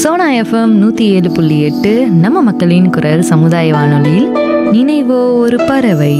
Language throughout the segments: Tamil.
சோனா எஃப்எம் நூற்றி ஏழு புள்ளி எட்டு நம்ம மக்களின் குரல் சமுதாய வானொலியில் நினைவோ ஒரு பறவை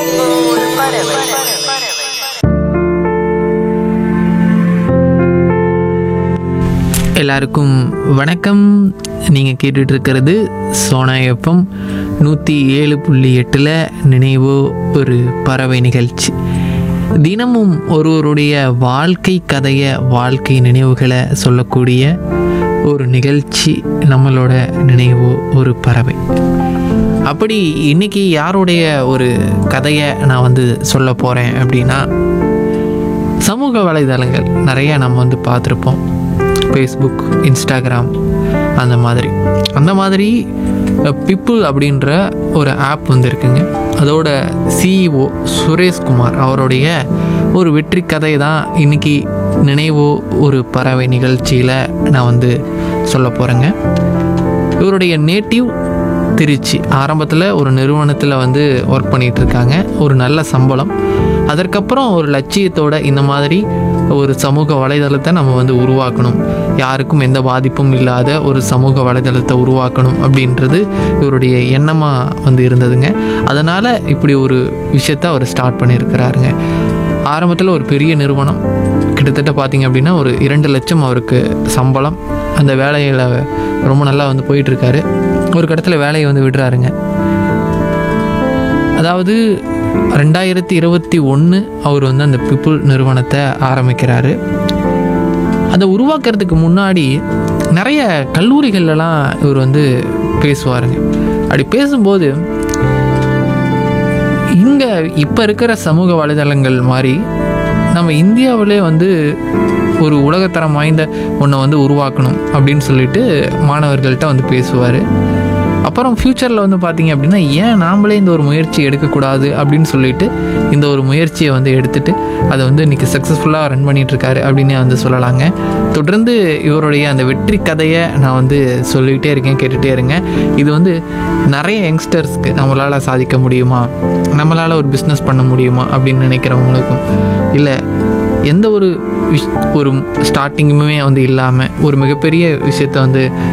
எல்லாருக்கும் வணக்கம் நீங்கள் கேட்டுட்டு இருக்கிறது சோனா எஃப்எம் நூற்றி ஏழு புள்ளி எட்டில் நினைவோ ஒரு பறவை நிகழ்ச்சி தினமும் ஒருவருடைய வாழ்க்கை கதையை வாழ்க்கை நினைவுகளை சொல்லக்கூடிய ஒரு நிகழ்ச்சி நம்மளோட நினைவோ ஒரு பறவை அப்படி இன்னைக்கு யாருடைய ஒரு கதையை நான் வந்து சொல்ல போகிறேன் அப்படின்னா சமூக வலைதளங்கள் நிறைய நம்ம வந்து பார்த்துருப்போம் ஃபேஸ்புக் இன்ஸ்டாகிராம் அந்த மாதிரி அந்த மாதிரி பிப்புள் அப்படின்ற ஒரு ஆப் வந்து இருக்குங்க அதோட சிஇஓ சுரேஷ்குமார் அவருடைய ஒரு வெற்றி கதை தான் இன்னைக்கு நினைவோ ஒரு பறவை நிகழ்ச்சியில் நான் வந்து சொல்ல போகிறேங்க இவருடைய நேட்டிவ் திருச்சி ஆரம்பத்தில் ஒரு நிறுவனத்தில் வந்து ஒர்க் பண்ணிட்டு இருக்காங்க ஒரு நல்ல சம்பளம் அதற்கப்புறம் ஒரு லட்சியத்தோட இந்த மாதிரி ஒரு சமூக வலைதளத்தை நம்ம வந்து உருவாக்கணும் யாருக்கும் எந்த பாதிப்பும் இல்லாத ஒரு சமூக வலைதளத்தை உருவாக்கணும் அப்படின்றது இவருடைய எண்ணமாக வந்து இருந்ததுங்க அதனால் இப்படி ஒரு விஷயத்த அவர் ஸ்டார்ட் பண்ணியிருக்கிறாருங்க ஆரம்பத்தில் ஒரு பெரிய நிறுவனம் கிட்டத்தட்ட பார்த்தீங்க அப்படின்னா ஒரு இரண்டு லட்சம் அவருக்கு சம்பளம் அந்த வேலையில் ரொம்ப நல்லா வந்து போயிட்டுருக்காரு ஒரு கடத்தில் வேலையை வந்து விடுறாருங்க அதாவது ரெண்டாயிரத்தி இருபத்தி ஒன்று அவர் வந்து அந்த பிப்புள் நிறுவனத்தை ஆரம்பிக்கிறாரு அதை உருவாக்குறதுக்கு முன்னாடி நிறைய கல்லூரிகள்லாம் இவர் வந்து பேசுவாருங்க அப்படி பேசும்போது இங்கே இப்போ இருக்கிற சமூக வலைதளங்கள் மாதிரி நம்ம இந்தியாவிலே வந்து ஒரு உலகத்தரம் வாய்ந்த ஒன்றை வந்து உருவாக்கணும் அப்படின்னு சொல்லிட்டு மாணவர்கள்ட்ட வந்து பேசுவார் அப்புறம் ஃப்யூச்சரில் வந்து பார்த்தீங்க அப்படின்னா ஏன் நாமளே இந்த ஒரு முயற்சி எடுக்கக்கூடாது அப்படின்னு சொல்லிட்டு இந்த ஒரு முயற்சியை வந்து எடுத்துட்டு அதை வந்து இன்றைக்கி சக்ஸஸ்ஃபுல்லாக ரன் பண்ணிகிட்ருக்காரு அப்படின்னு வந்து சொல்லலாங்க தொடர்ந்து இவருடைய அந்த வெற்றி கதையை நான் வந்து சொல்லிக்கிட்டே இருக்கேன் கேட்டுகிட்டே இருங்க இது வந்து நிறைய யங்ஸ்டர்ஸ்க்கு நம்மளால் சாதிக்க முடியுமா நம்மளால் ஒரு பிஸ்னஸ் பண்ண முடியுமா அப்படின்னு நினைக்கிறவங்களுக்கும் இல்லை எந்த ஒரு விஷ் ஒரு ஸ்டார்டிங்குமே வந்து இல்லாமல் ஒரு மிகப்பெரிய விஷயத்த வந்து